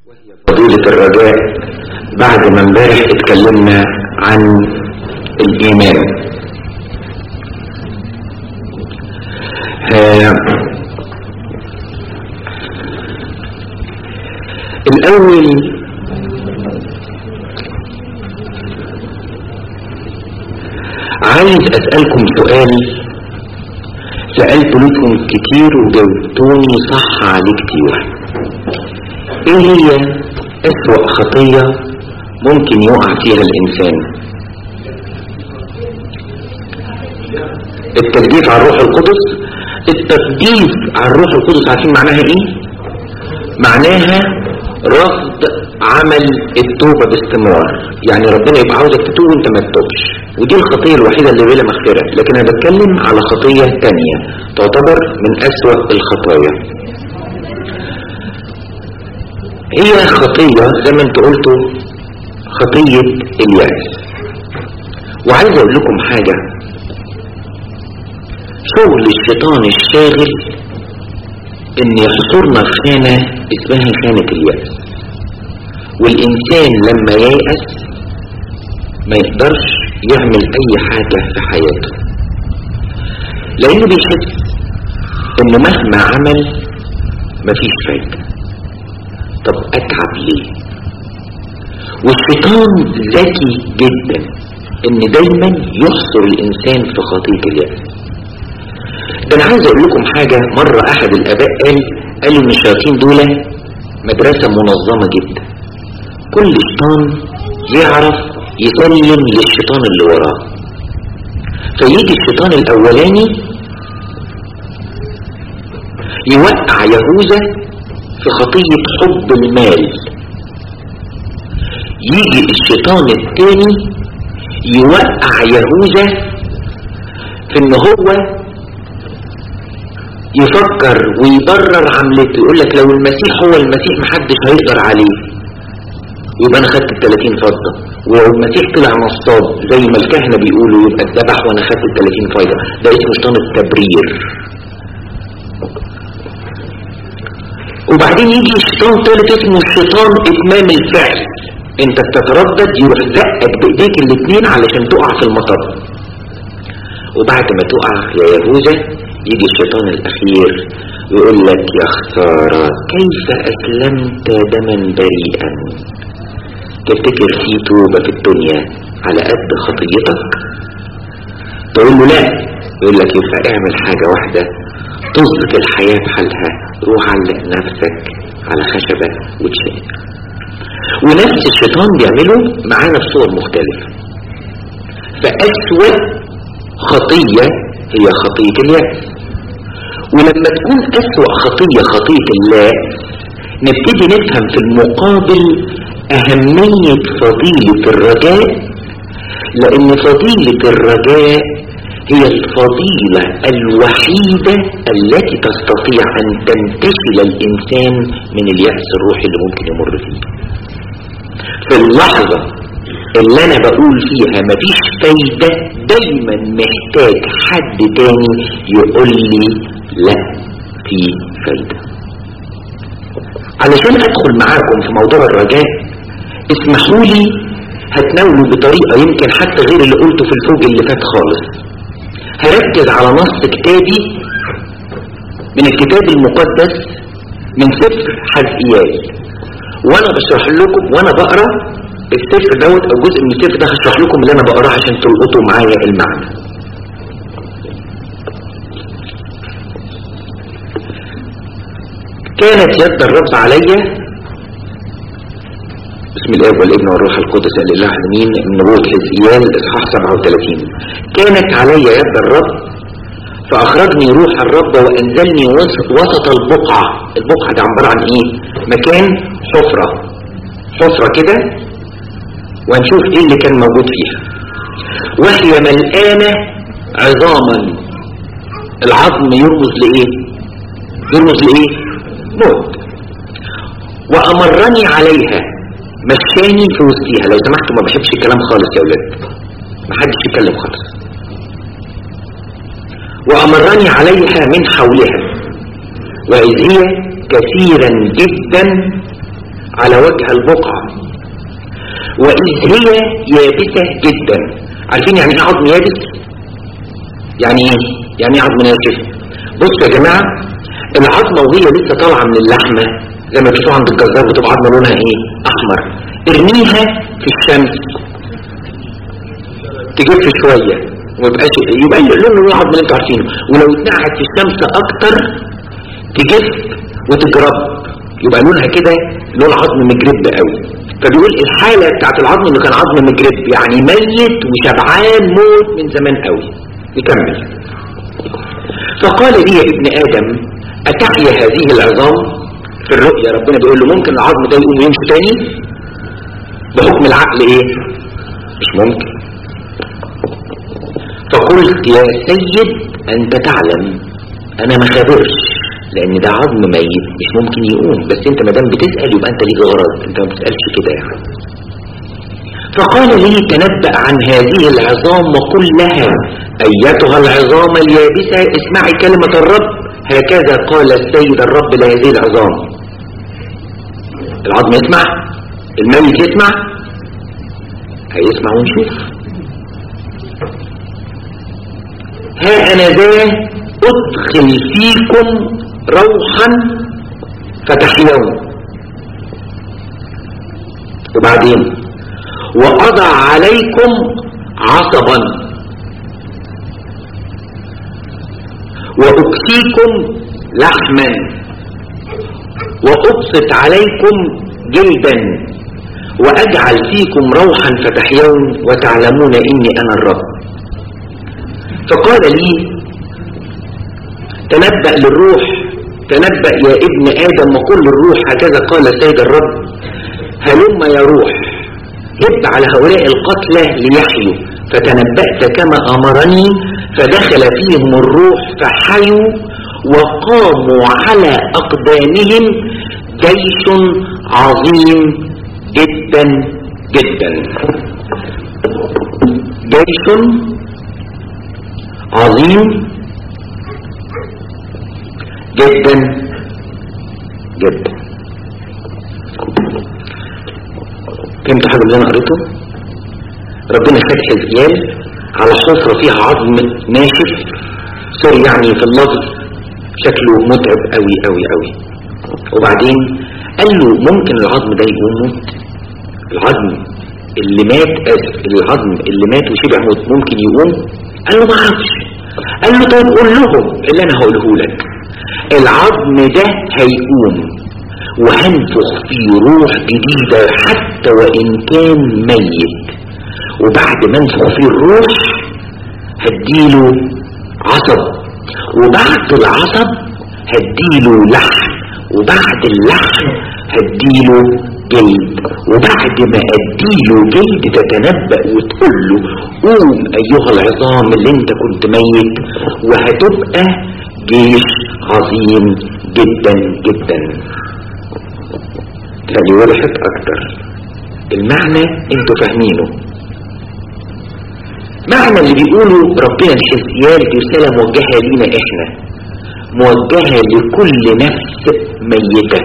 فضيلة الرجاء بعد ما امبارح اتكلمنا عن الإيمان آه الأول عايز أسألكم سؤال سألت لكم كتير وجاوبتوني صح عليه كتير ايه هي اسوأ خطية ممكن يقع فيها الانسان التجديف على الروح القدس التجديف على الروح القدس عارفين معناها ايه معناها رفض عمل التوبة باستمرار يعني ربنا يبقى عاوزك تتوب وانت ما تتوبش ودي الخطية الوحيدة اللي بلا مغفرة لكن انا بتكلم على خطية تانية تعتبر من اسوأ الخطايا هي خطية زي ما انت قلتوا خطية اليأس وعايز اقول لكم حاجة شغل الشيطان الشاغل ان يحصرنا في خانة اسمها خانة اليأس والانسان لما ييأس ما يقدرش يعمل اي حاجة في حياته لانه بيحس انه مهما عمل مفيش فايدة طب اتعب ليه والشيطان ذكي جدا ان دايما يحصر الانسان في خطية اليأس ده انا عايز اقول لكم حاجة مرة احد الاباء قال قال ان الشياطين دول مدرسة منظمة جدا كل شيطان يعرف يسلم للشيطان اللي وراه فيجي الشيطان الاولاني يوقع يهوذا في خطية حب المال يجي الشيطان التاني يوقع يهوذا في ان هو يفكر ويبرر عملته يقول لك لو المسيح هو المسيح محدش هيقدر عليه يبقى انا خدت ال 30 فضه ولو المسيح طلع نصاب زي ما الكهنه بيقولوا يبقى اتذبح وانا خدت ال 30 فايده ده اسمه شيطان التبرير وبعدين يجي شيطان ثالث اسمه الشيطان اتمام الفعل انت بتتردد يروح زقك بايديك الاثنين علشان تقع في المطر وبعد ما تقع يا يهوذا يجي الشيطان الاخير ويقول لك يا خسارة كيف اسلمت دما بريئا تفتكر في توبة في الدنيا على قد خطيتك تقول له لا يقول لك يبقى اعمل حاجة واحدة تظبط الحياة بحالها روح علق نفسك على خشبة وتشيل ونفس الشيطان بيعمله معانا بصور مختلفة فأسوأ خطية هي خطية اليأس ولما تكون أسوأ خطية خطية اليأس نبتدي نفهم في المقابل أهمية فضيلة الرجاء لأن فضيلة الرجاء هي الفضيلة الوحيدة التي تستطيع أن تنتشل الإنسان من اليأس الروحي اللي ممكن يمر فيه في اللحظة اللي أنا بقول فيها مفيش فايدة دايما محتاج حد تاني يقول لي لا في فايدة علشان أدخل معاكم في موضوع الرجاء اسمحوا لي هتناوله بطريقة يمكن حتى غير اللي قلته في الفوج اللي فات خالص هركز على نص كتابي من الكتاب المقدس من سفر حزقيال وانا بشرح لكم وانا بقرا السفر دوت او جزء من السفر ده هشرح لكم اللي انا بقراه عشان تلقطوا معايا المعنى كانت يد الرب عليا بسم الاب والابن والروح القدس الاله الامين من نبوه حزقيال اصحاح 37 كانت علي يد الرب فاخرجني روح الرب وانزلني وسط البقعه البقعه دي عباره عن ايه مكان حفره حفره كده وهنشوف ايه اللي كان موجود فيها وهي ملآنة عظاما العظم يرمز لايه يرمز لايه موت وامرني عليها مشاني في وسطيها لو سمحتوا ما بحبش الكلام خالص يا ولاد ما حدش يتكلم خالص وأمرني عليها من حولها وإذ هي كثيرا جدا على وجه البقعة وإذ هي يابسة جدا عارفين يعني ايه عظم يابس يعني ايه يعني ايه عظم ناشف بصوا يا جماعة العظمة وهي لسه طالعة من اللحمة لما تشوفوا عند الجزار بتبقى عظمة لونها ايه احمر ارميها في الشمس تجف شوية ويبقاش يبقى لونه لون العظم اللي انتوا عارفينه ولو اتنقعت في الشمس اكتر تجف وتجرب يبقى لونها كده لون عظم مجرب قوي فبيقول الحالة بتاعت العظم انه كان عظم مجرب يعني ميت وشبعان موت من زمان قوي يكمل فقال لي يا ابن ادم اتحيا هذه العظام في الرؤيا ربنا بيقول له ممكن العظم ده يقوم يمشي تاني بحكم العقل ايه مش ممكن فقلت يا سيد انت تعلم انا ما خابرش لان ده عظم ميت مش ممكن يقوم بس انت ما دام بتسال يبقى انت ليك غرض انت ما بتسالش كده يعني فقال لي تنبأ عن هذه العظام وقل لها ايتها العظام اليابسة اسمعي كلمة الرب هكذا قال السيد الرب لهذه العظام العظم يسمع الميت يسمع هيسمع ونشوف ها انا ذا ادخل فيكم روحا فتحيون وبعدين وأضع عليكم عصبا وأكسيكم لحما وأبسط عليكم جلدا وأجعل فيكم روحا فتحيون وتعلمون إني أنا الرب فقال لي تنبأ للروح تنبأ يا ابن آدم وقل للروح هكذا قال السيد الرب هلم يا روح هب على هؤلاء القتلى ليحيوا فتنبأت كما أمرني فدخل فيهم الروح فحيوا وقاموا على أقدامهم جيش عظيم جدا جدا جيش عظيم جدا جدا فهمت حاجة اللي انا قريته ربنا خد حزقيال على حفرة فيها عظم ناشف سوري يعني في اللفظ شكله متعب قوي قوي قوي وبعدين قال له ممكن العظم ده يقوم موت العظم اللي مات اسف العظم اللي مات وشبع موت ممكن يقوم قال له ما اعرفش قال له طيب قول لهم اللي انا هقوله لك العظم ده هيقوم وهنفخ فيه روح جديدة حتى وإن كان ميت وبعد ما انفخ فيه الروح هديله عصب وبعد العصب هديله لحم وبعد اللحم هديله جلد وبعد ما اديله جلد تتنبأ وتقول له قوم ايها العظام اللي انت كنت ميت وهتبقى جيش عظيم جدا جدا يعني وضحت اكتر المعنى انتوا فاهمينه معنى اللي بيقولوا ربنا الحزيال دي رسالة موجهة لينا احنا موجهة لكل نفس ميتة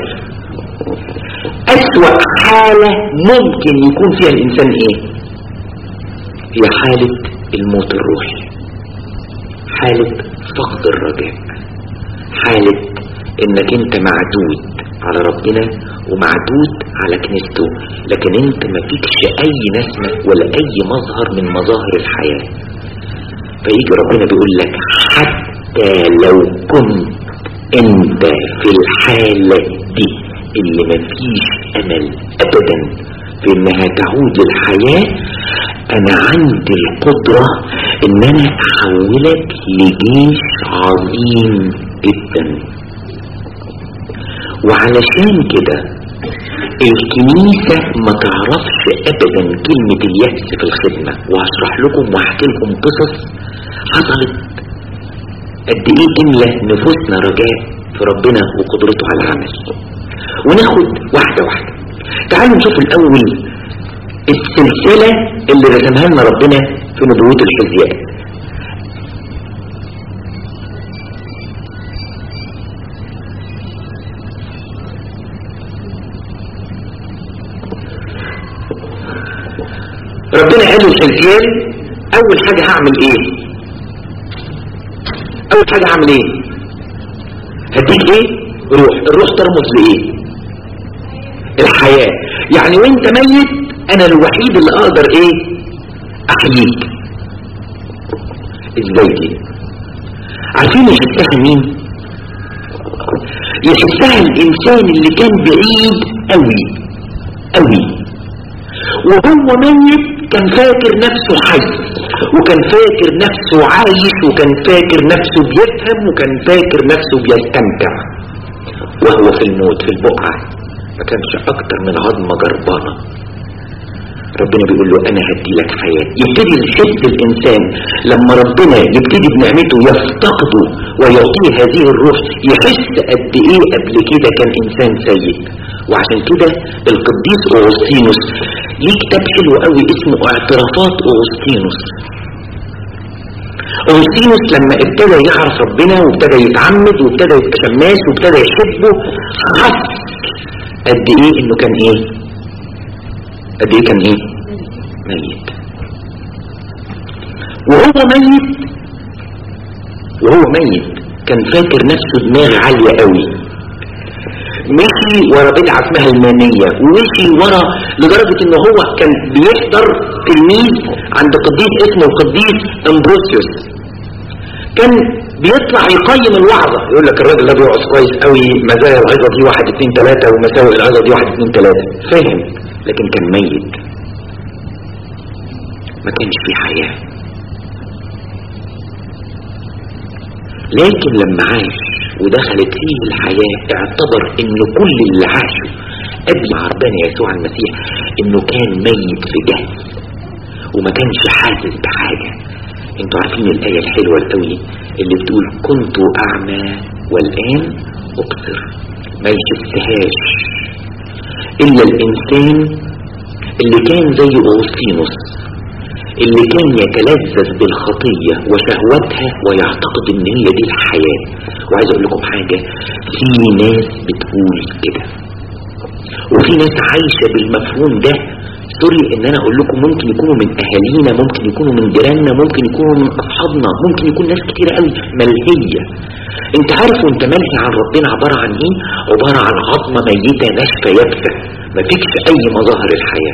اسوأ حالة ممكن يكون فيها الانسان ايه هي حالة الموت الروحي حالة فقد الرجاء حالة انك انت معدود على ربنا ومعدود على كنيسته لكن انت ما فيكش اي نسمة ولا اي مظهر من مظاهر الحياة فيجي ربنا بيقول لك حتى لو كنت انت في الحالة دي اللي ما فيش امل ابدا في انها تعود للحياة انا عندي القدرة ان انا احولك لجيش عظيم جدا وعلشان كده الكنيسة ما تعرفش ابدا كلمة اليأس في الخدمة وهشرح لكم واحكي لكم قصص حصلت قد ايه تملى نفوسنا رجاء في ربنا وقدرته على العمل وناخد واحدة واحدة تعالوا نشوف الاول السلسلة اللي رسمها لنا ربنا في نبوة الحزياء ربنا قال للحزيان اول حاجة هعمل ايه اول حاجة هعمل ايه هديك ايه روح الروح ترمز لايه الحياة يعني وانت ميت انا الوحيد اللي اقدر ايه احييك ازاي دي عارفين يحسها مين يحسها الانسان اللي كان بعيد قوي قوي وهو ميت كان فاكر نفسه حي وكان فاكر نفسه عايش وكان فاكر نفسه بيفهم وكان فاكر نفسه بيستمتع وهو في الموت في البقعة ما كانش اكتر من عظمة جربانة ربنا بيقول له انا هدي لك حياة يبتدي الحس الانسان لما ربنا يبتدي بنعمته يفتقده ويعطيه هذه الروح يحس قد ايه قبل كده كان انسان سيء وعشان كده القديس اوغسطينوس ليه كتاب حلو قوي اسمه اعترافات اوغسطينوس اوغسطينوس لما ابتدى يعرف ربنا وابتدى يتعمد وابتدى يبقى شماس وابتدى يحبه حس قد ايه انه كان ايه قد ايه كان ايه ميت وهو ميت وهو ميت كان فاكر نفسه دماغ عالية قوي مشي ورا بدعة اسمها المانية ومشي ورا لدرجة ان هو كان بيحضر تلميذ عند قديس اسمه القديس امبروسيوس كان بيطلع يقيم الوعظة يقول لك الراجل ده بيوعظ كويس قوي مزايا العظة دي واحد اتنين تلاتة ومساوئ العظة دي واحد اتنين تلاتة فاهم لكن كان ميت ما كانش في حياة لكن لما عاش ودخلت فيه الحياة اعتبر ان كل اللي عاشه قبل مع ربنا يسوع المسيح انه كان ميت في جهل وما كانش حاسس بحاجة انتوا عارفين الآية الحلوة القوي اللي بتقول كنت أعمى والآن أبصر ما يحسهاش إلا الإنسان اللي كان زي أوسطينوس اللي كان يتلذذ بالخطية وشهوتها ويعتقد ان هي دي الحياة وعايز اقول لكم حاجة في ناس بتقول كده وفي ناس عايشة بالمفهوم ده سوري ان انا اقول لكم ممكن يكونوا من اهالينا ممكن يكونوا من جيراننا ممكن يكونوا من اصحابنا ممكن يكون ناس كتير قوي ملهية انت عارف وانت ملهي عن ربنا عبارة عن ايه عبارة عن عظمة ميتة ناشفة يابسة مفيكش اي مظاهر الحياة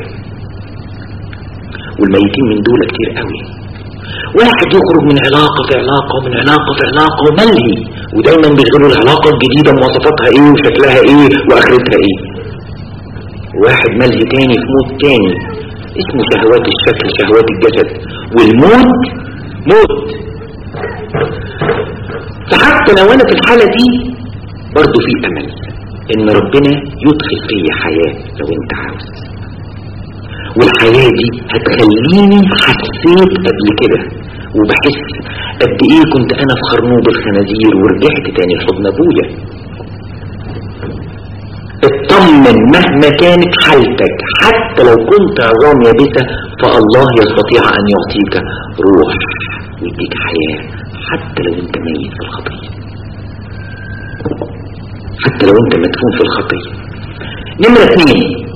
والميتين من دول كتير قوي واحد يخرج من علاقة في علاقة ومن علاقة في علاقة وملهي ودايما بيشغلوا العلاقة الجديدة مواصفاتها ايه وشكلها ايه واخرتها ايه واحد ملهي تاني في موت تاني اسمه شهوات الشكل شهوات الجسد والموت موت فحتى لو انا في الحالة دي برضو في امل ان ربنا يدخل في حياة لو انت عاوز والحياة دي هتخليني حسيت قبل كده وبحس قد ايه كنت انا في خرنوب الخنازير ورجعت تاني لحضن ابويا اطمن مهما كانت حالتك حتى لو كنت عظام يابسة فالله يستطيع ان يعطيك روح ويديك حياة حتى لو انت ميت في الخطية حتى لو انت مدفون في الخطية نمرة اثنين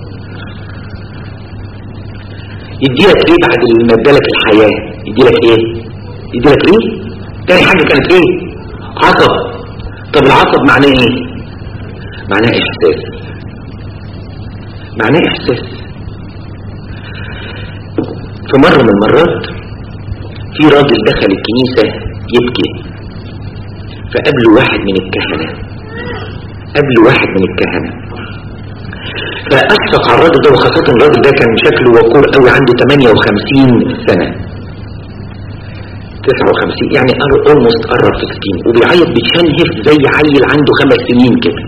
يديلك ايه بعد ما ادالك الحياة يديلك ايه يديلك ايه تاني حاجة كانت ايه عصب طب العصب معناه ايه معناه احساس معناه احساس في مرة من المرات في راجل دخل الكنيسة يبكي فقابله واحد من الكهنة قابله واحد من الكهنة فأشفق على الراجل ده وخاصة الراجل ده كان شكله وقور قوي عنده 58 سنة 59 يعني اولموست قرب في 60 وبيعيط بيتشنهف زي عيل عنده خمس سنين كده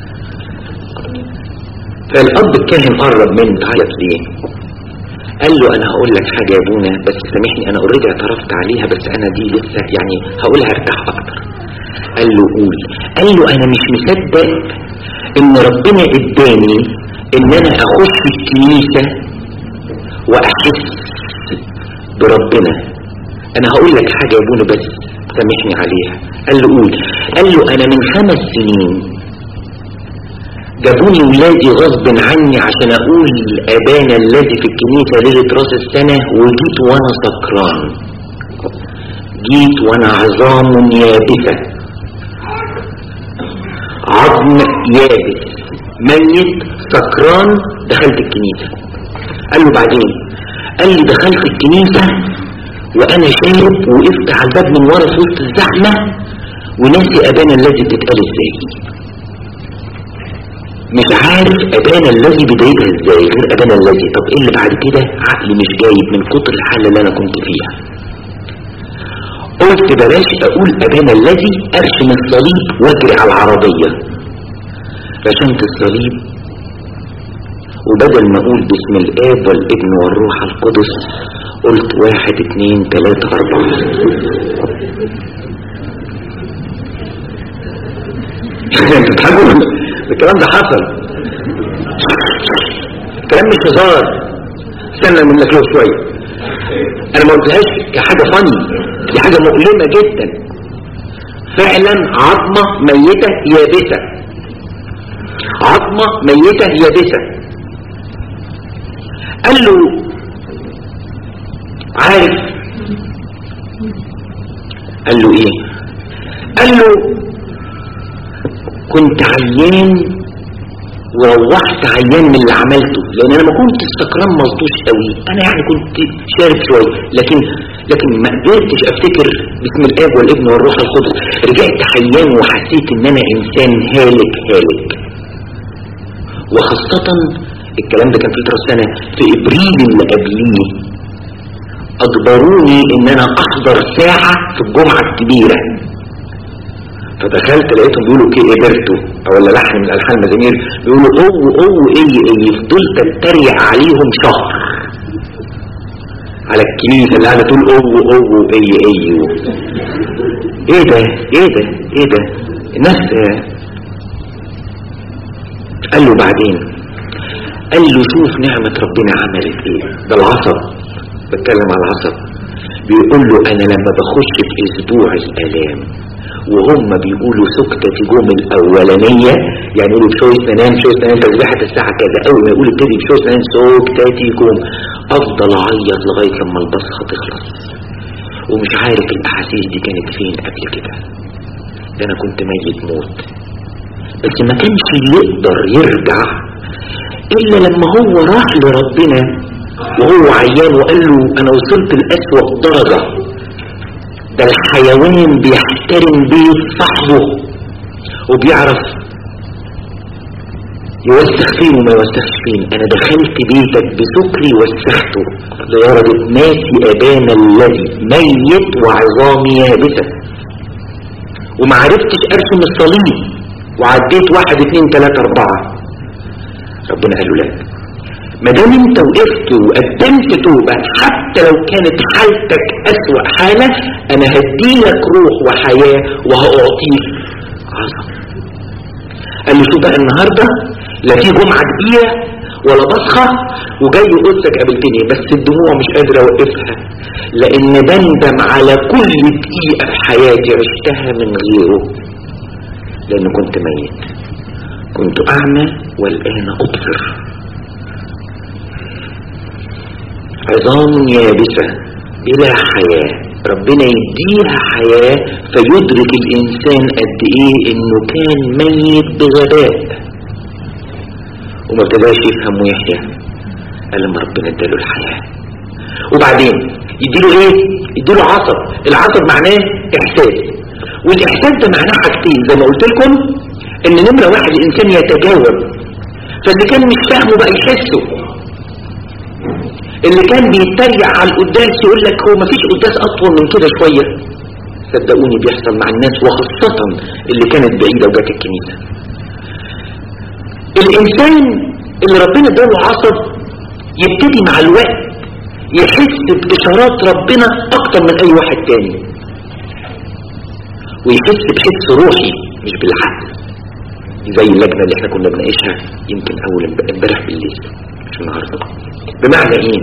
فالاب الكاهن قرب منه تعيط ليه قال له انا هقول لك حاجة يا ابونا بس سامحني انا اوريدي اعترفت عليها بس انا دي لسه يعني هقولها ارتاح اكتر قال له قول قال له انا مش مصدق ان ربنا اداني ان انا اخش الكنيسة واحس بربنا انا هقول لك حاجة يا ابونا بس سامحني عليها قال له قول قال له انا من خمس سنين جابوني ولادي غصب عني عشان اقول ابانا الذي في الكنيسة ليلة راس السنة وجيت وانا سكران جيت وانا عظام يابسة عظم يابس ميت سكران دخلت الكنيسة قال له بعدين قال لي دخلت الكنيسة وانا شارب وقفت على الباب من ورا في وسط الزحمة وناسي ابانا الذي بتتقال ازاي مش عارف ابانا الذي بدايتها ازاي غير ابانا الذي طب ايه اللي بعد كده عقلي مش جايب من كتر الحالة اللي انا كنت فيها قلت بلاش اقول ابانا الذي ارسم الصليب واجري على العربية رسمت الصليب وبدل ما اقول باسم الاب والابن والروح القدس قلت واحد اتنين تلاتة اربعة بتضحكوا الكلام ده حصل الكلام مش هزار استنى من لك له شويه انا ما قلتهاش كحاجه فني دي حاجه مؤلمه جدا فعلا عظمه ميته يابسه عظمه ميته يابسه قال له عارف قال له ايه قال له كنت عيان وروحت عيان من اللي عملته لان انا ما كنت سكران مظبوط قوي انا يعني كنت شارب شويه لكن لكن ما قدرتش افتكر باسم الاب والابن والروح القدس رجعت عيان وحسيت ان انا انسان هالك هالك وخاصة الكلام ده كان في سنة في ابريل اللي قبليه اجبروني ان انا احضر ساعة في الجمعة الكبيرة فدخلت لقيتهم بيقولوا كي ابرتو او ولا لحن من الحان المزامير بيقولوا او او اي اي فضلت اتريق عليهم شهر على الكنيسة اللي قاعدة تقول او او اي اي ايه ده ايه ده ايه ده الناس قال له بعدين قال له شوف نعمة ربنا عملت ايه ده العصب بتكلم على العصب بيقول له انا لما بخش في اسبوع الالام وهم بيقولوا سكتة جم الأولانية يعني يقولوا بشوية ننام شوية ننام تسبيحة الساعة كذا أول ما يقولوا ابتدي بشوية ننام سكتة جم أفضل أعيط لغاية لما البصخة تخلص ومش عارف الأحاسيس دي كانت فين قبل كده ده أنا كنت ميت موت بس ما كانش يقدر يرجع إلا لما هو راح لربنا وهو عيان وقال له أنا وصلت لأسوأ درجة ده الحيوان بيحترم بيت صاحبه وبيعرف يوسخ فين وما يوسخش فين انا دخلت بيتك بسكري وسخته لدرجة ناسي ابانا الذي ميت وعظامي يابسة وما عرفتش ارسم الصليب وعديت واحد اتنين تلاتة اربعة ربنا قال له لا ما دام انت وقفت وقدمت توبة حتى لو كانت حالتك اسوأ حالة انا هديلك روح وحياة وهأعطيك عظم قال له شو بقى النهاردة لا في جمعة كبيرة ولا بصخة وجاي قدسك قابلتني بس الدموع مش قادر اوقفها لان بندم على كل دقيقة في حياتي عشتها من غيره لان كنت ميت كنت اعمى والان ابصر عظام يابسة بلا حياة ربنا يديها حياة فيدرك الإنسان قد إيه إنه كان ميت بغباء وما ابتداش يفهم ويحيا قال لما ربنا اداله الحياة وبعدين يديله ايه يديله عصب العصب معناه احساس والاحساس ده معناه حاجتين زي ما قلت لكم ان نمرة واحد الانسان يتجاوب فاللي كان مش فاهمه بقى يحسه اللي كان بيتريق على القداس يقول لك هو مفيش قداس اطول من كده شوية صدقوني بيحصل مع الناس وخاصة اللي كانت بعيدة وجات الكنيسة الانسان اللي ربنا اداله عصب يبتدي مع الوقت يحس باشارات ربنا اكتر من اي واحد تاني ويحس بحس روحي مش بالعقل زي اللجنة اللي احنا كنا بنعيشها يمكن اول امبارح بالليل مش النهارده بمعنى ايه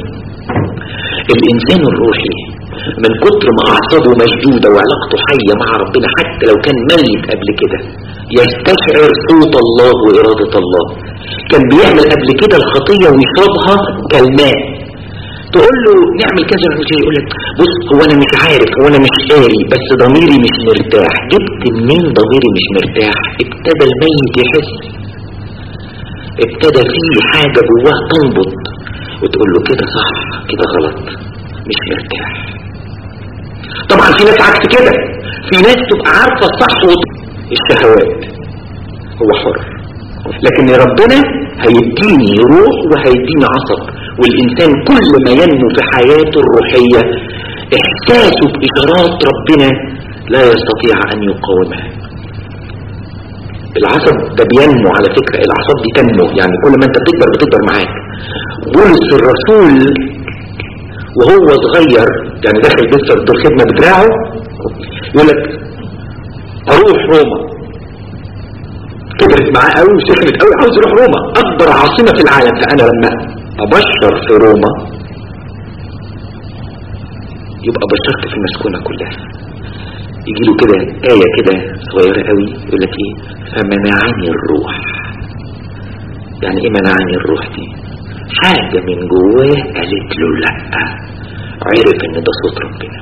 الانسان الروحي من كتر ما اعصابه مشدودة وعلاقته حية مع ربنا حتى حتى لو كان ميت قبل كده يستشعر صوت الله وإرادة الله كان بيعمل قبل كده الخطية ويشربها كالماء تقول له نعمل كذا نعمل كذا يقول لك بص هو انا مش عارف هو انا مش قاري بس ضميري مش مرتاح جبت منين ضميري مش مرتاح ابتدى الميت يحس ابتدى فيه حاجة جواه تنبض وتقول له كده صح كده غلط مش مرتاح طبعا في ناس عكس كده في ناس تبقى عارفة الصح الشهوات هو حر لكن ربنا هيديني روح وهيديني عصب والإنسان كل ما ينمو في حياته الروحية إحساسه بإشارات ربنا لا يستطيع أن يقاومها العصب ده بينمو على فكرة العصب دي تنمو يعني كل ما انت بتكبر بتكبر معاك بولس الرسول وهو صغير يعني داخل بيستر الخدمة بدراعه يقول لك اروح روما كبرت معاه قوي وسخنت قوي عاوز يروح روما اكبر عاصمة في العالم فانا لما ابشر في روما يبقى بشرت في المسكونة كلها يجي له كده آية كده صغيرة قوي يقول لك ايه فمنعني الروح يعني ايه منعني الروح دي حاجة من جواه قالت له لا عرف ان ده صوت ربنا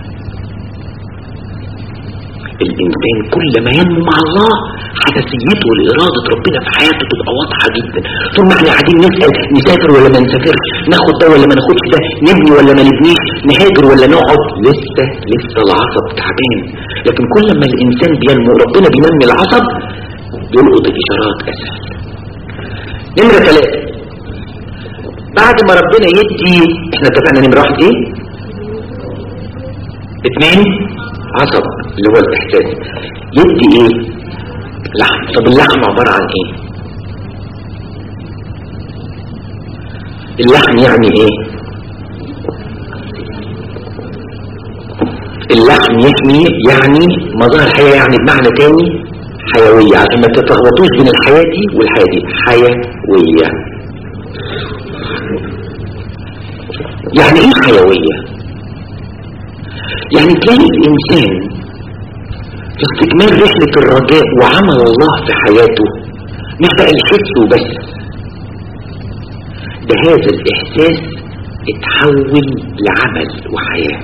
الانسان كل ما ينمو مع الله حساسيته لإرادة ربنا في حياته تبقى واضحة جدا طول ما احنا قاعدين نسأل نسافر ولا ما نسافرش ناخد ده ولا ما ناخدش ده نبني ولا ما نبنيش نهاجر ولا نقعد لسه لسه العصب تعبان لكن كل ما الانسان بينمو ربنا بينمي العصب بيلقط الاشارات اسهل نمرة ثلاثة بعد ما ربنا يدي احنا اتفقنا نمرة واحد ايه اتنين عصب اللي هو الاحساس يدي ايه لحم طب اللحم عبارة عن ايه اللحم يعني ايه اللحم يحمي يعني مظاهر الحياة يعني بمعنى تاني حيوية عشان ما تتلخبطوش بين الحياة دي والحياة دي حيوية يعني ايه حيوية يعني تلاقي الانسان في استكمال رحلة الرجاء وعمل الله في حياته مش بقى الحس وبس ده هذا الاحساس اتحول لعمل وحياة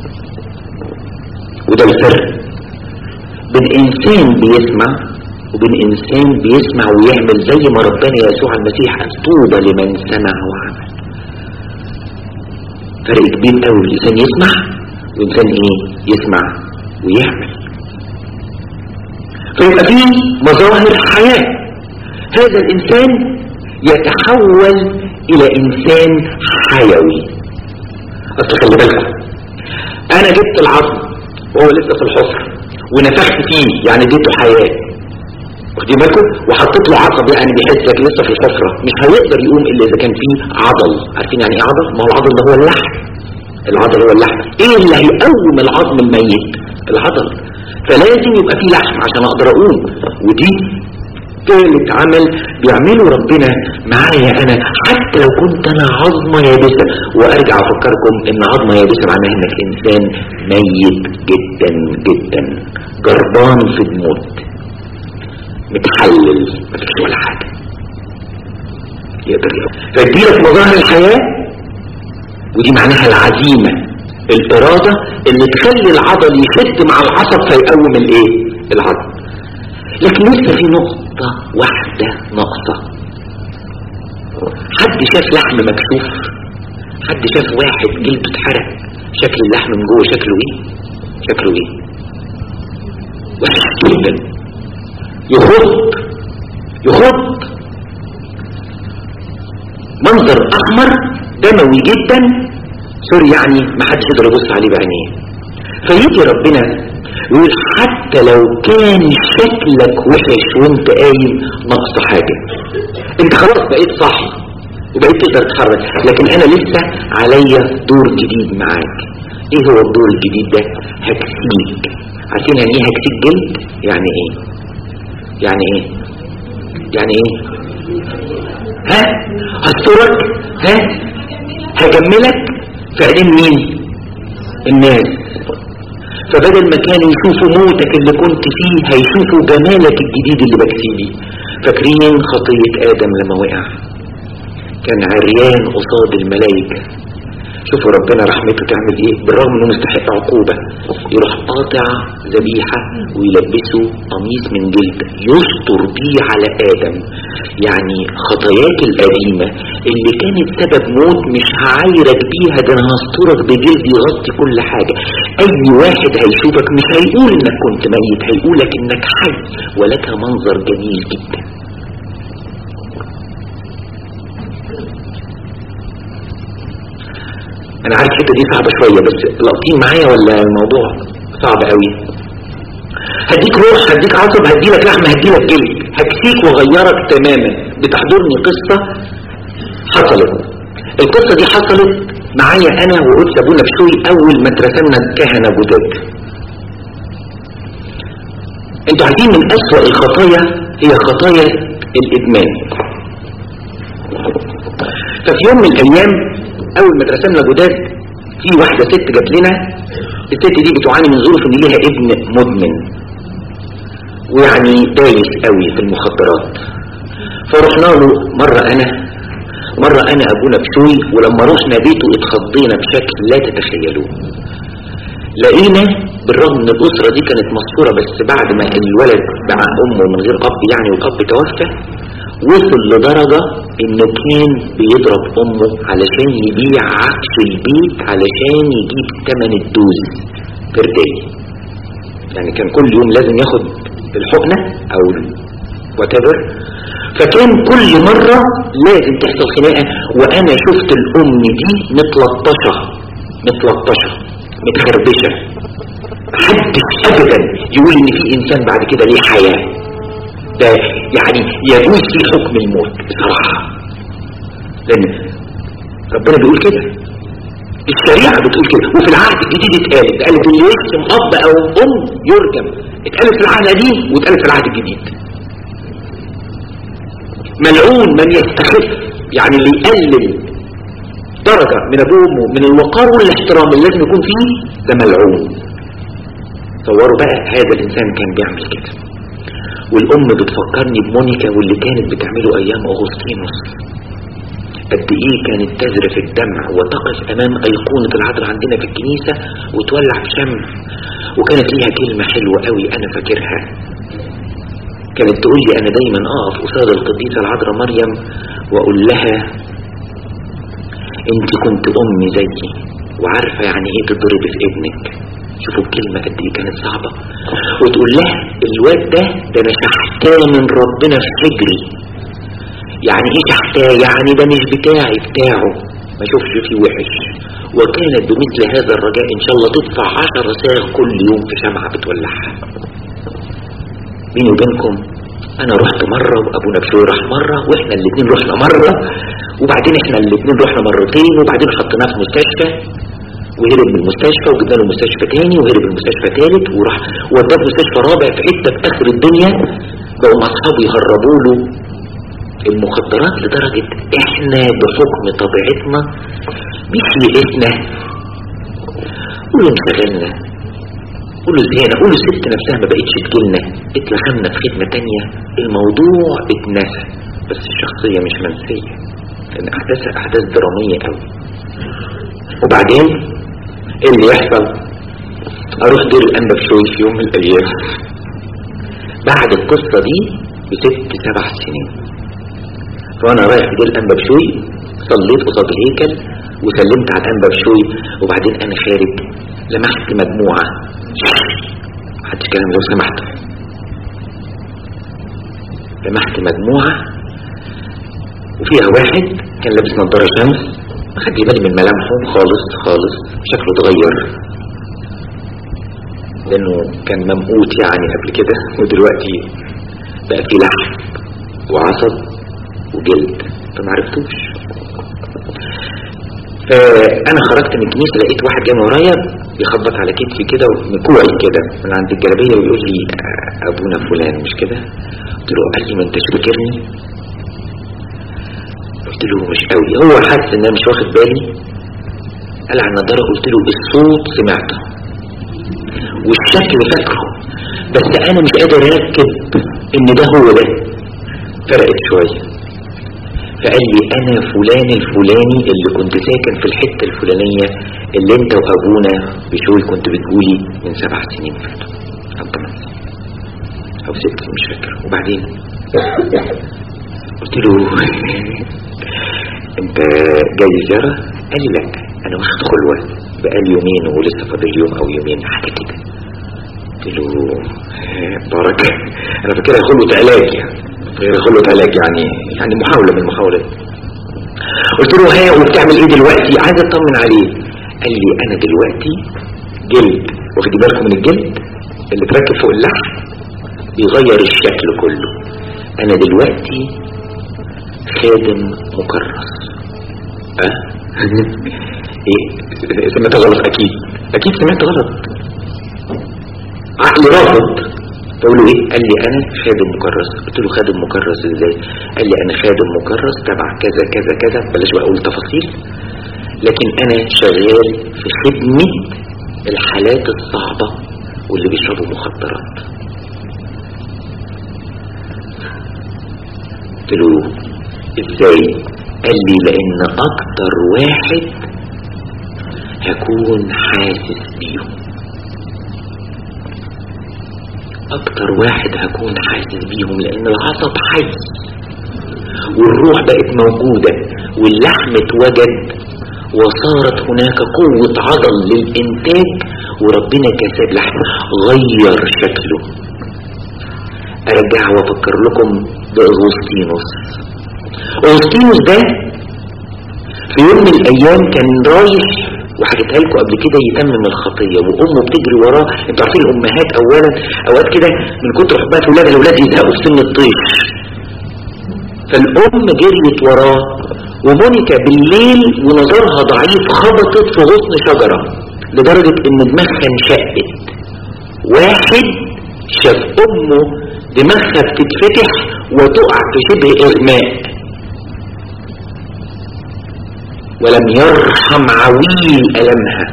وده الفرق بين انسان بيسمع وبين انسان بيسمع ويعمل زي ما ربنا يسوع المسيح قال طوبى لمن سمع وعمل فرق كبير قوي الانسان يسمع وانسان ايه يسمع ويعمل فيبقى فيه مظاهر حياة هذا الانسان يتحول الى انسان حيوي اصل خلي بالكم انا جبت العظم وهو لسه في الحفر ونفخت فيه يعني اديته حياة واخدين بالكم وحطيت له عصب يعني بيحس لك لسه في الحفرة مش هيقدر يقوم الا اذا كان فيه عضل عارفين يعني ايه عضل ما هو العضل ده هو اللحم العضل هو اللحم ايه اللي هيقوم العظم الميت العضل فلازم يبقى فيه لحم عشان اقدر اقوم ودي ثالث عمل بيعمله ربنا معايا انا حتى لو كنت انا عظمة يابسة وارجع افكركم ان عظمة يابسة معناها انك انسان ميت جدا جدا جربان في الموت متحلل مفيش ولا حاجة يقدر يقوم فاديلك مظاهر الحياة ودي معناها العزيمة الارادة اللي تخلي العضل يشد مع العصب فيقوم الايه العظم لكن لسه في نقطة واحدة ناقصة حد شاف لحم مكشوف حد شاف واحد جلده اتحرق شكل اللحم من جوه شكله ايه شكله ايه وحش جدا يخض يخض منظر احمر دموي جدا سوري يعني ما حدش يقدر يبص عليه بعينيه فيجي ربنا يقول حتى لو كان شكلك وحش وانت قايم ناقص حاجة انت خلاص بقيت صاحي وبقيت تقدر تتحرك لكن انا لسه عليا دور جديد معاك ايه هو الدور الجديد ده هكسيك عارفين يعني ايه هكسيك جلد يعني ايه يعني ايه يعني ايه ها هسترك ها هجملك في عينين مين الناس فبدل ما كانوا يشوفوا موتك اللي كنت فيه هيشوفوا جمالك الجديد اللي بكسي بيه فاكرين خطية آدم لما وقع كان عريان قصاد الملائكة شوفوا ربنا رحمته تعمل ايه بالرغم انه مستحق عقوبة يروح قاطع ذبيحة ويلبسه قميص من جلد يستر بيه على آدم يعني خطاياك القديمة اللي كانت سبب موت مش هعايرك بيها ده انا هسترك بجلد يغطي كل حاجة اي واحد هيشوفك مش هيقول انك كنت ميت هيقولك انك حي ولك منظر جميل جدا انا عارف الحته دي صعبه شويه بس لاقطين معايا ولا الموضوع صعب قوي هديك روح هديك عصب هديلك لحمه هديلك جلد هكسيك واغيرك تماما بتحضرني قصه حصلت القصه دي حصلت معايا انا وقدس ابونا بشوي اول ما اترسمنا كهنه جداد انتوا عارفين من اسوأ الخطايا هي خطايا الادمان ففي يوم من الايام اول ما اترسمنا جداد في واحدة ست جات لنا الست دي بتعاني من ظروف ان ليها ابن مدمن ويعني دايس قوي في المخدرات فرحنا له مرة انا مرة انا ابونا بشوي ولما رحنا بيته اتخضينا بشكل لا تتخيلوه لقينا بالرغم ان الاسرة دي كانت مسطورة بس بعد ما الولد مع امه من غير اب يعني والاب توفى وصل لدرجة انه كان بيضرب امه علشان يبيع عفش البيت علشان يجيب تمن الدوز بير داي يعني كان كل يوم لازم ياخد الحقنة او whatever فكان كل مرة لازم تحصل خناقة وانا شفت الام دي متلطشة متلطشة متخربشة محدش ابدا يقول ان في انسان بعد كده ليه حياة ده يعني يجوز في حكم الموت بصراحة لان ربنا بيقول كده الشريعة بتقول كده وفي العهد الجديد اتقالت اتقالت اللي يشتم اب او ام يرجم اتقالت في العهد القديم واتقالت في العهد الجديد ملعون من يستخف يعني اللي يقلل درجة من ابوه وامه من الوقار والاحترام اللي لازم يكون فيه ده ملعون تصوروا بقى هذا الانسان كان بيعمل كده والام بتفكرني بمونيكا واللي كانت بتعمله ايام اغسطينوس قد ايه كانت تزرف الدمع وتقف امام ايقونة العذراء عندنا في الكنيسة وتولع في شمع وكانت ليها كلمة حلوة قوي انا فاكرها كانت تقول لي انا دايما اقف قصاد القديسة العذراء مريم واقول لها انت كنت امي زيي وعارفة يعني ايه تضربي في ابنك شوفوا الكلمة قد ايه كانت صعبة وتقول لها الواد ده ده انا شحتاه من ربنا في حجري يعني ايه شحتاه يعني ده مش بتاعي بتاعه ما شوفش فيه وحش وكانت بمثل هذا الرجاء ان شاء الله تدفع عشر ساغ كل يوم في شمعة بتولعها بيني وبينكم انا رحت مرة وابونا بشوي راح مرة واحنا الاتنين رحنا مرة وبعدين احنا الاتنين رحنا مرتين وبعدين حطيناه في مستشفى وهرب من المستشفى وجبنا له مستشفى تاني وهرب من المستشفى تالت وراح وداه مستشفى رابع في حته في اخر الدنيا بقوا اصحابه يهربوا له المخدرات لدرجة احنا بحكم طبيعتنا مش يئسنا قولوا انشغلنا قولوا زهقنا قولوا الست نفسها ما بقتش تجيلنا اتلخمنا في خدمة تانية الموضوع اتنسى بس الشخصية مش منسية لان احداثها احداث درامية قوي وبعدين ايه اللي يحصل اروح دير الانبا بشوي في يوم من الايام بعد القصة دي بست سبع سنين وانا رايح دير الانبا بشوي صليت قصاد الهيكل وسلمت على الانبا بشوي وبعدين انا خارج لمحت مجموعة محدش كلام لو سمحت لمحت مجموعة وفيها واحد كان لابس نظارة شمس ما خدي بالي من ملامحه خالص خالص شكله اتغير لانه كان ممقوت يعني قبل كده ودلوقتي بقى فيه لحم وعصب وجلد فما عرفتوش فانا خرجت من الكنيسه لقيت واحد جاي من ورايا بيخبط على كتفي كده ومكوعي كده من عند الجلابيه ويقول لي ابونا فلان مش كده قلت له قال لي ما انتش فاكرني قلت له مش قوي هو حاسس ان انا مش واخد بالي قال على النضاره قلت له الصوت سمعته والشكل فاكره بس انا مش قادر اركب ان ده هو ده فرقت شوية فقال لي انا فلان الفلاني اللي كنت ساكن في الحتة الفلانية اللي انت وابونا بشوي كنت بتقولي من سبع سنين فاتوا او ثمان سنين او ست مش فاكر وبعدين قلت له انت جاي زيارة قال لي لا انا واخد خلوة بقالي يومين ولسه فاضل يوم او يومين حاجة كده قلت له بارك انا فاكرها خلوة علاج يعني غير خلوة علاج يعني يعني محاولة من المحاولات قلت له ها وبتعمل ايه دلوقتي عايز اطمن عليه قال لي انا دلوقتي جلد واخدي بالكم من الجلد اللي تركب فوق اللحم بيغير الشكل كله انا دلوقتي خادم مكرس اه ايه سمعت غلط اكيد اكيد سمعت غلط عقلي رافض تقول له ايه قال لي انا خادم مكرس قلت له خادم مكرس ازاي قال لي انا خادم مكرس تبع كذا كذا كذا بلاش بقى اقول تفاصيل لكن انا شغال في خدمة الحالات الصعبة واللي بيشربوا مخدرات قلت له ازاي قال لي لان اكتر واحد هكون حاسس بيهم اكتر واحد هكون حاسس بيهم لان العصب حي والروح بقت موجودة واللحم اتوجد وصارت هناك قوة عضل للإنتاج وربنا كسب لحم غير شكله أرجع وأفكر لكم بأغسطينوس أغسطينوس ده في يوم من الأيام كان رايح وحكيتها لكم قبل كده يتمم الخطية وأمه بتجري وراه انتوا عارفين الأمهات أولا أوقات كده من كتر حبها في ولادها الأولاد يزهقوا في سن الطيش فالأم جريت وراه ومونيكا بالليل ونظرها ضعيف خبطت في غصن شجرة لدرجة ان دماغها انشقت واحد شاف امه دماغها بتتفتح وتقع في شبه اغماء ولم يرحم عويل ألمها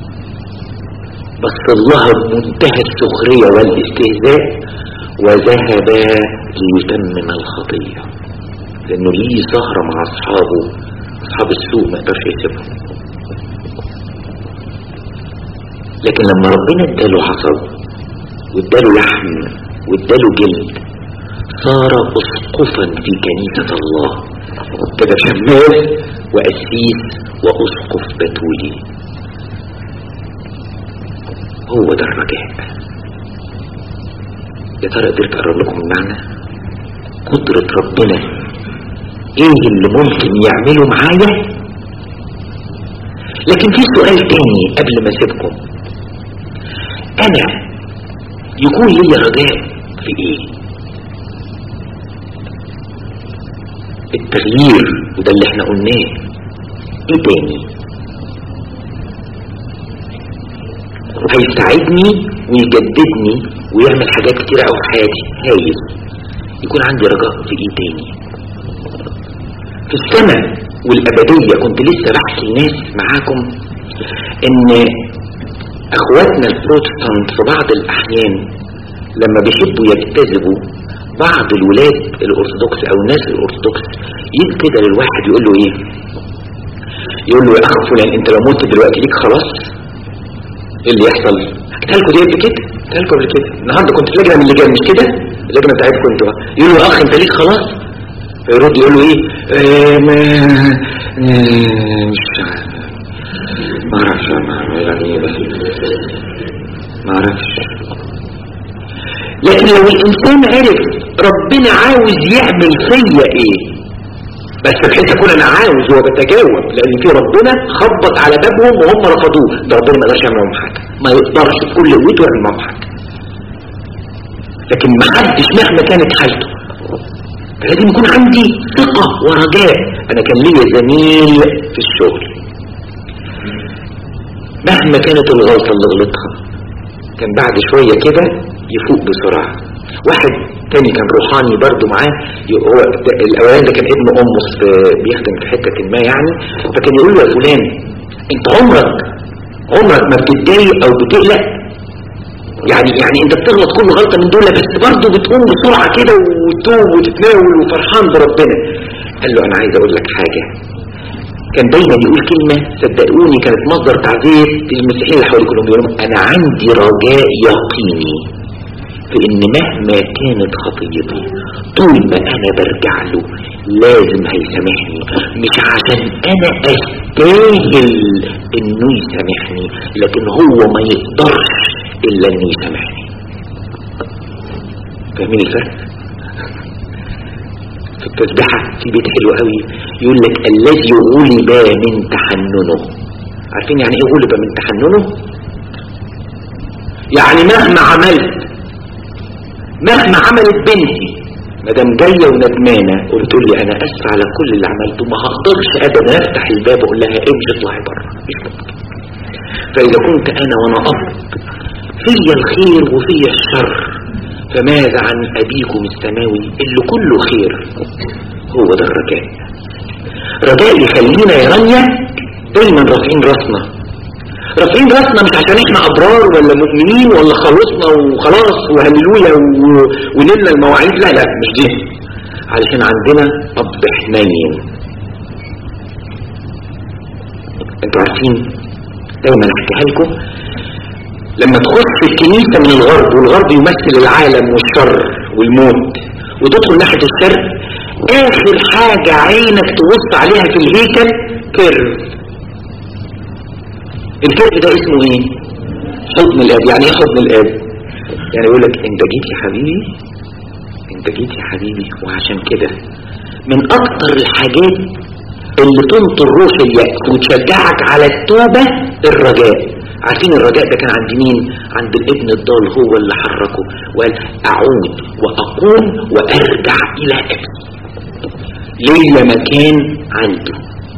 بس الله بمنتهى السخرية والاستهزاء وذهب ليتمم الخطيه لانه ليه سهرة مع اصحابه اصحاب السوق ما يقدرش يسيبهم لكن لما ربنا اداله عصب واداله لحم واداله جلد صار اسقفا في كنيسة الله كده شماس واسيس واسقف بتولي هو ده الرجاء يا ترى قدرت اقرب لكم المعنى قدرة ربنا ايه اللي ممكن يعمله معايا لكن في سؤال تاني قبل ما اسيبكم انا يكون لي رجاء في ايه التغيير وده اللي احنا قلناه ايه تاني هيساعدني ويجددني ويعمل حاجات كتيرة او في حياتي هايل يكون عندي رجاء في ايه تاني في السماء والأبدية كنت لسه بحكي الناس معاكم ان اخواتنا البروتستانت في بعض الاحيان لما بيحبوا يجتذبوا بعض الولاد الارثوذكس او الناس الارثوذكس يجي كده للواحد يقول له ايه يقول له يا اخ فلان انت لو مت دلوقتي ليك خلاص ايه اللي يحصل حكيتها لكم دي قبل كده حكيتها لكم قبل كده النهارده كنت في لجنه من اللجان مش كده اللجنه بتاعتكم انتوا يقول له يا اخ انت ليك خلاص فيرد يقول له ايه آه ما آه مش ما اعرفش ما يعني بس ما اعرفش لكن لو الانسان عرف ربنا عاوز يعمل فيا ايه بس بحيث اكون انا عاوز وبتجاوب لان في ربنا خبط على بابهم وهم رفضوه ده ربنا ما يقدرش يعمل معاهم حاجه ما يقدرش بكل قوته يعمل معاهم حاجه لكن ما حدش مهما كانت حالته فلازم يكون عندي ثقة ورجاء انا كان ليا زميل في الشغل مهما كانت الغلطة اللي غلطها كان بعد شوية كده يفوق بسرعة واحد تاني كان روحاني برضو معاه هو الاولاني ده كان ابن امه بيخدم في حتة ما يعني فكان يقول له يا فلان انت عمرك عمرك ما بتتضايق او بتقلق يعني يعني انت بتغلط كل غلطة من دول بس برضه بتقوم بسرعة كده وتتوب وتتناول وفرحان بربنا قال له انا عايز اقول لك حاجة كان دايما يقول كلمة صدقوني كانت مصدر تعزية المسيحيين اللي حوالي كلهم يقولون انا عندي رجاء يقيني في ان مهما كانت خطيتي طول ما انا برجع له لازم هيسامحني مش عشان انا استاهل انه يسامحني لكن هو ما يقدرش الا انه يسامحني فاهمين الفرق في التسبيحة في بيت حلو قوي يقول لك الذي غلب من تحننه عارفين يعني ايه غلب من تحننه يعني مهما عملت مهما عملت بنتي مدام جايه وندمانه قلت لي انا اسف على كل اللي عملته ما هقدرش ابدا افتح الباب واقول لها امشي اطلعي بره مش ممكن فاذا كنت انا وانا اب فيا الخير وفيا الشر فماذا عن ابيكم السماوي اللي كله خير هو ده الرجاء رجاء يخلينا يا رانيا دايما رافعين راسنا رافعين راسنا مش عشان احنا ابرار ولا مؤمنين ولا خلصنا وخلاص وهللويا و- ونلنا المواعيد لا لا مش دي علشان عندنا اب حنين انتوا عارفين دايما احكيها لكم لما تخش الكنيسة من الغرب والغرب يمثل العالم والشر والموت وتدخل ناحية الشرق اخر حاجة عينك تبص عليها في الهيكل كيرف الكيرف ده اسمه ايه حضن الاب يعني ايه حضن الاب يعني يقول لك انت جيت يا حبيبي انت جيت يا حبيبي وعشان كده من اكتر الحاجات اللي تنطر روح اليأس وتشجعك على التوبة الرجاء عارفين الرجاء ده كان عند مين عند الابن الضال هو اللي حركه وقال اعود واقوم وارجع الى ابي ليا مكان عنده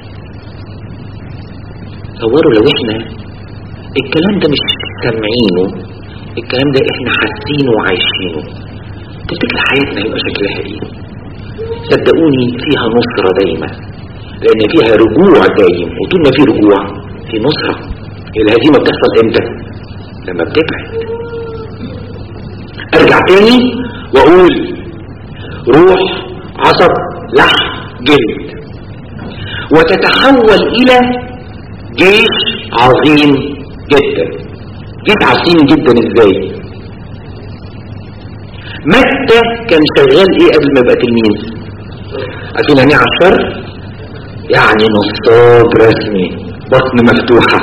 تصوروا لو احنا الكلام ده مش سامعينه الكلام ده احنا حاسينه وعايشينه تفتكر حياتنا هيبقى شكلها ايه صدقوني فيها نصرة دايما لان فيها رجوع دايم وطول ما في رجوع في نصرة الهزيمة بتحصل امتى لما بتبعد ارجع تاني واقول روح عصب لحم جلد وتتحول الى جيش عظيم جدا جيش عظيم جدا ازاي متى كان شغال ايه قبل ما يبقى تلميذ عارفين يعني ايه عشر يعني نصاب رسمي بطن مفتوحة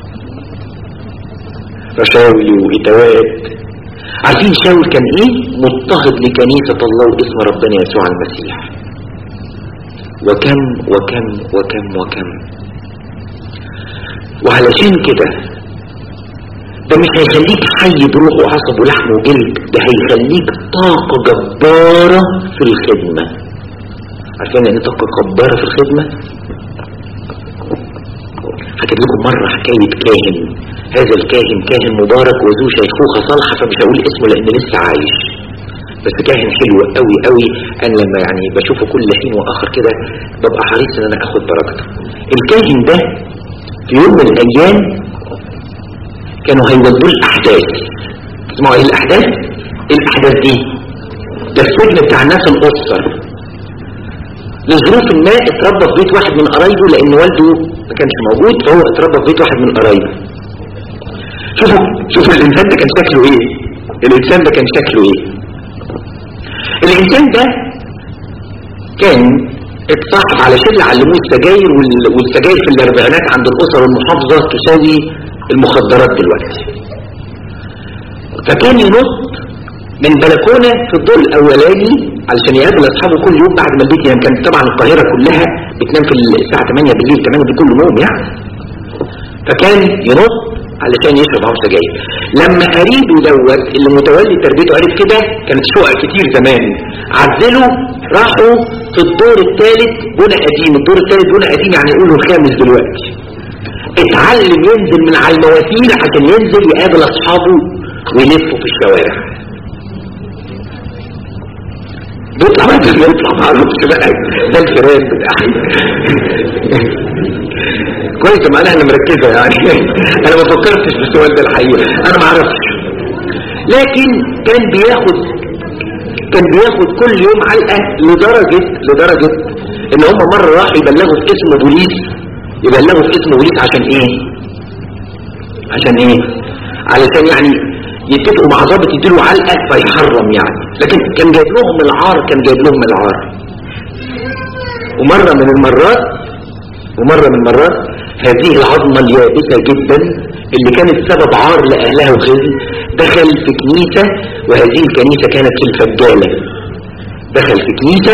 رشاوي وإتوات عارفين شاول كان ايه مضطهد لكنيسة الله واسم ربنا يسوع المسيح وكم وكم وكم وكم وعلشان كده ده مش هيخليك حي بروح وعصب ولحم وجلد ده هيخليك طاقة جبارة في الخدمة عارفين يعني طاقة جبارة في الخدمة هجيب لكم مرة حكاية كاهن هذا الكاهن كاهن مبارك وذو شيخوخة صالحة فمش هقول اسمه لان لسه عايش بس كاهن حلو قوي قوي انا لما يعني بشوفه كل حين واخر كده ببقى حريص ان انا اخد بركته الكاهن ده في يوم من الايام كانوا هيوضوا الاحداث تسمعوا ايه الاحداث ايه الاحداث دي ده السجن بتاع الناس الاسر لظروف ما اتربى في بيت واحد من قرايبه لان والده ما كانش موجود فهو اتربى في بيت واحد من قرايبه شوفوا شوفوا الانسان ده كان شكله ايه الانسان ده كان شكله ايه الانسان ده كان اتصاحب على شله علموه السجاير وال- والسجاير في الاربعينات عند الاسر المحافظه تساوي المخدرات دلوقتي فكان ينط من بلكونة في الدور الاولاني علشان يقابل اصحابه كل يوم بعد ما البيت يعني كانت طبعا القاهرة كلها بتنام في الساعة 8 بالليل 8 دي كل نوم يعني فكان ينط علشان يشرب معاهم سجاير لما قريبه دوت اللي متولي تربيته عرف كده كانت شقق كتير زمان عزلوا راحوا في الدور الثالث بنى قديم الدور الثالث بنى قديم يعني يقولوا الخامس دلوقتي اتعلم ينزل من على المواسير عشان ينزل يقابل اصحابه ويلفوا في الشوارع بيطلع بقى بيطلع معرفش بقى ده الفيران بتاعي كويس معناها انا مركزه يعني انا ما فكرتش في السؤال ده الحقيقه انا ما اعرفش لكن كان بياخد كان بياخد كل يوم علقة لدرجة لدرجة ان هم مرة راح يبلغوا في اسم بوليس يبلغوا في اسم بوليس عشان ايه عشان ايه علشان يعني يتفقوا مع ضابط يديله علقة فيحرم يعني لكن كان جايب لهم العار كان جايب لهم العار ومرة من المرات ومرة من المرات هذه العظمة اليابسة جدا اللي كانت سبب عار لأهلها وخزي دخل في كنيسة وهذه الكنيسة كانت في الفجالة دخل في كنيسة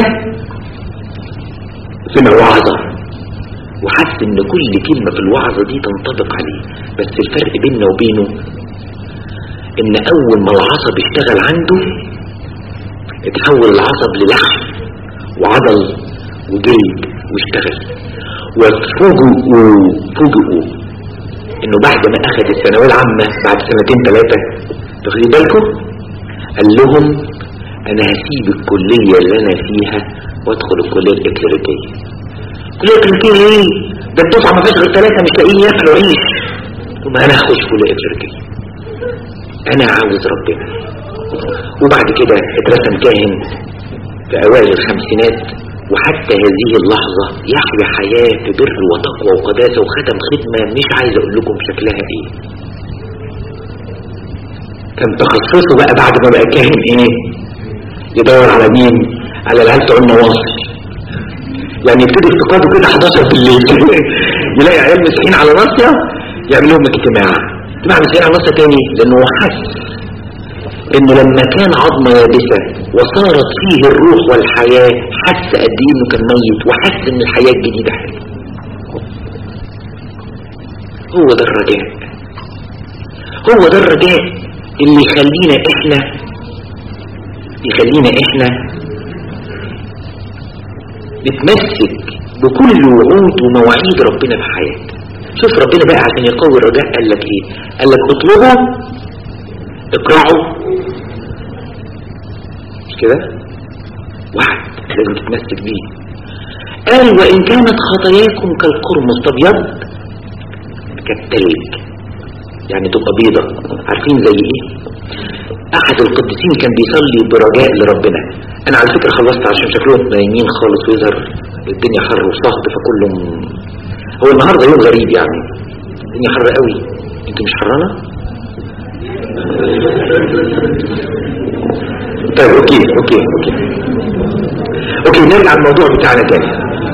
في الوعظة وحس ان كل كلمة في الوعظة دي تنطبق عليه بس الفرق بيننا وبينه ان اول ما العصب اشتغل عنده اتحول العصب للحم وعضل وجلد واشتغل وفوجئوا فوجئوا انه بعد ما اخذ الثانويه العامه بعد سنتين ثلاثه تاخدين بالكم قال لهم انا هسيب الكليه اللي انا فيها وادخل الكليه الاكليريكيه الكليه الاكليريكيه ايه ده الدفعه ما فيش غير ثلاثه مش لاقيين ياكلوا عيش ثم انا هخش كليه اكليريكيه انا عاوز ربنا وبعد كده اترسم كاهن في اوائل الخمسينات وحتى هذه اللحظة يحيا حياة في بر وتقوى وقداسة وختم خدمة مش عايز اقول لكم شكلها ايه كان تخصصه بقى بعد ما بقى كاهن ايه يدور على مين على العيال بتوع النواصل يعني يبتدي افتقاده كده 11 بالليل يلاقي عيال مسيحيين على ناصية يعمل لهم اجتماع اجتماع مسيحيين على ناصية تاني لانه حس انه لما كان عظمة يابسة وصارت فيه الروح والحياة حس قد ايه انه كان ميت وحس ان الحياة الجديدة حلوة هو ده الرجاء هو ده الرجاء اللي يخلينا احنا يخلينا احنا نتمسك بكل وعود ومواعيد ربنا في حياتنا شوف ربنا بقى عشان يقوي الرجاء قال لك ايه قال لك اطلبوا اقرعوا مش كده وعد لازم تتمسك بيه قال وإن كانت خطاياكم كالقرمز تبيض كالتلج يعني تبقى بيضة عارفين زي ايه احد القديسين كان بيصلي برجاء لربنا انا على فكرة خلصت عشان شكلهم نايمين خالص ويظهر الدنيا حر وصهد فكله هو النهاردة يوم غريب يعني الدنيا حر قوي انت مش حرانة طيب اوكي اوكي اوكي اوكي نرجع الموضوع بتاعنا تاني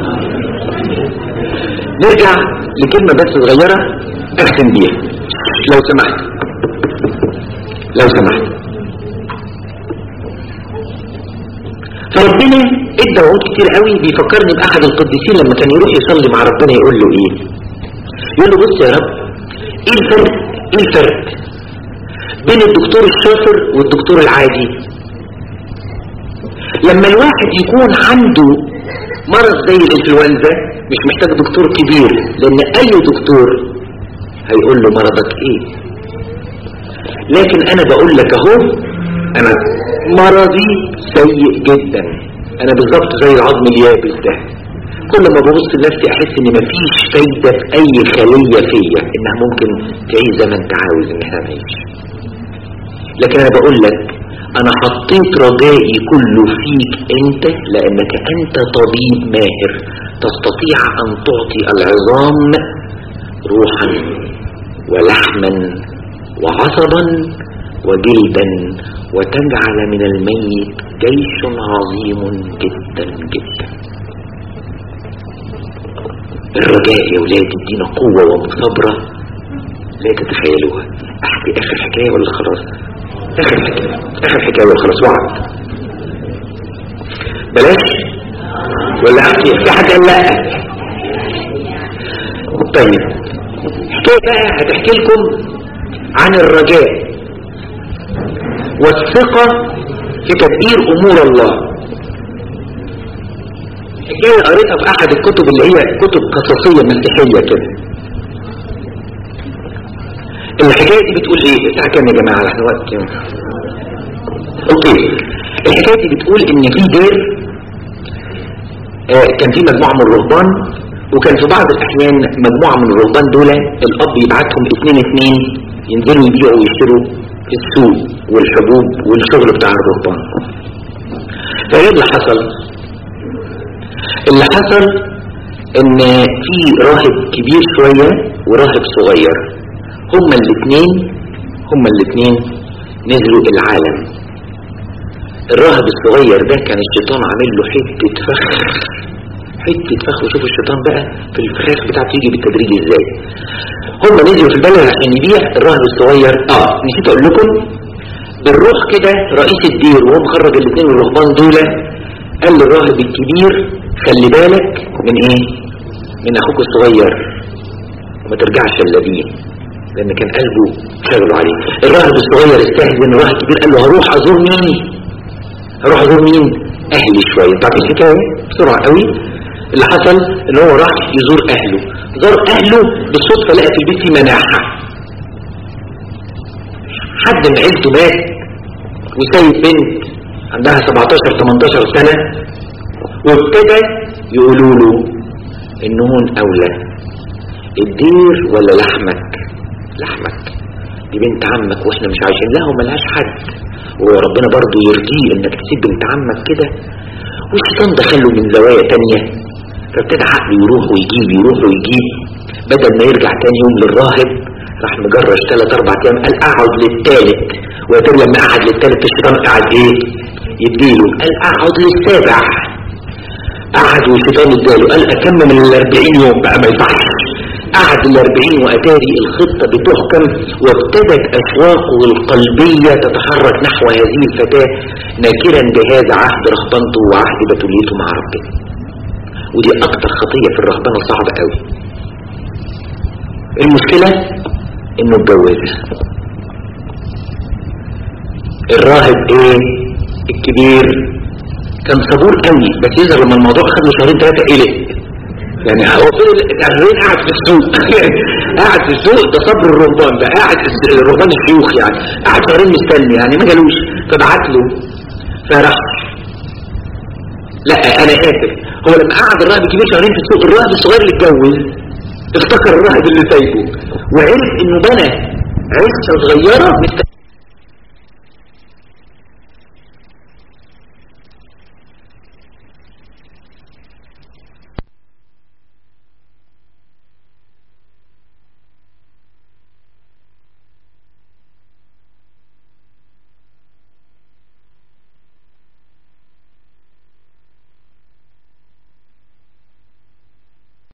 نرجع لكلمة بس صغيرة اختم بيها لو سمحت لو سمحت فربنا ادى وعود كتير قوي بيفكرني باحد القديسين لما كان يروح يصلي مع ربنا يقول له ايه يقول له بص يا رب ايه الفرق ايه الفرق بين الدكتور الشاطر والدكتور العادي لما الواحد يكون عنده مرض زي الانفلونزا مش محتاج دكتور كبير لان اي دكتور هيقول له مرضك ايه لكن انا بقول لك اهو انا مرضي سيء جدا انا بالظبط زي العظم اليابس ده كل ما ببص لنفسي احس ان مفيش فايدة في اي خلية فيا انها ممكن تعيش زي ما انت عاوز انها تعيش لكن انا بقول لك انا حطيت رجائي كله فيك انت لانك انت طبيب ماهر تستطيع ان تعطي العظام روحا ولحما وعصبا وجلدا وتجعل من الميت جيش عظيم جدا جدا الرجاء يا ولاد ادينا قوة ومصابرة لا تتخيلوها احكي اخر حكاية ولا خلاص اخر حكاية اخر حكاية ولا خلاص وعد بلاش ولا احكي في حد قال لا طيب حكاية بقى هتحكي لكم عن الرجاء والثقة في تدبير امور الله حكاية قريتها في احد الكتب اللي هي كتب قصصية مسيحية كده الحكاية دي بتقول ايه الساعة كام يا جماعة احنا وقت كام اوكي الحكاية دي بتقول ان في دير آه كان في مجموعة من الرهبان وكان في بعض الاحيان مجموعة من الرهبان دول الاب يبعتهم اتنين اتنين ينزلوا يبيعوا ويشتروا في السوق والحبوب والشغل بتاع الرهبان فايه اللي حصل اللي حصل ان في راهب كبير شوية وراهب صغير هما الاثنين هما الاثنين نزلوا العالم الراهب الصغير ده كان الشيطان عامل له حتة فخ حتة فخ وشوف الشيطان بقى في الفخاخ بتاعته يجي بالتدريج ازاي هم نزلوا في البلد عشان يبيع الراهب الصغير اه نسيت اقول لكم بالروح كده رئيس الدير وهو مخرج الاثنين الرهبان دول قال للراهب الكبير خلي بالك من ايه من اخوك الصغير وما ترجعش الا بيه لان كان قلبه شغله عليه الراهب الصغير استهزن الراهب الكبير قال له هروح ازور مين هروح ازور مين اهلي شويه طب الحكايه بسرعه قوي اللي حصل ان هو راح يزور اهله زار اهله بالصدفه لقى في البيت في مناحه حد من عيلته مات وسايب بنت عندها 17 18 سنه وابتدى يقولوا له النون اولى الدير ولا لحمك لحمك دي بنت عمك واحنا مش عايشين لها وملهاش حد وربنا برضو يرضيه انك تسيب بنت عمك كده والشيطان دخله من زوايا تانية فابتدى عقله يروح ويجيب يروح ويجيب بدل ما يرجع تاني يوم للراهب راح مجرش ثلاث اربع ايام قال اقعد للثالث ويتر لما قعد للثالث الشيطان قعد ايه يديله قال اقعد للسابع قعد والشيطان اداله قال اكمل من الاربعين يوم بقى ما يصحش قعد الاربعين واتاري الخطة بتحكم وابتدت اشواقه القلبية تتحرك نحو هذه الفتاة ناكرا بهذا عهد رهبنته وعهد بتوليته مع ربنا ودي اكتر خطية في الرهبنة صعبة قوي المشكلة انه اتجوزها الراهب ايه الكبير كان صبور قوي بس يظهر لما الموضوع خد له شهرين ثلاثة قلق يعني هو فضل الرهبان قاعد في السوق قاعد في السوق ده صبر الرهبان ده قاعد الرهبان الشيوخ يعني قاعد شهرين مستني يعني ما جالوش فبعت له فراح لا انا اسف هو لما قعد الراهب الكبير شهرين في السوق الراهب الصغير اللي اتجوز افتكر الراهب اللي سايبه وعرف انه بنى عشه صغيره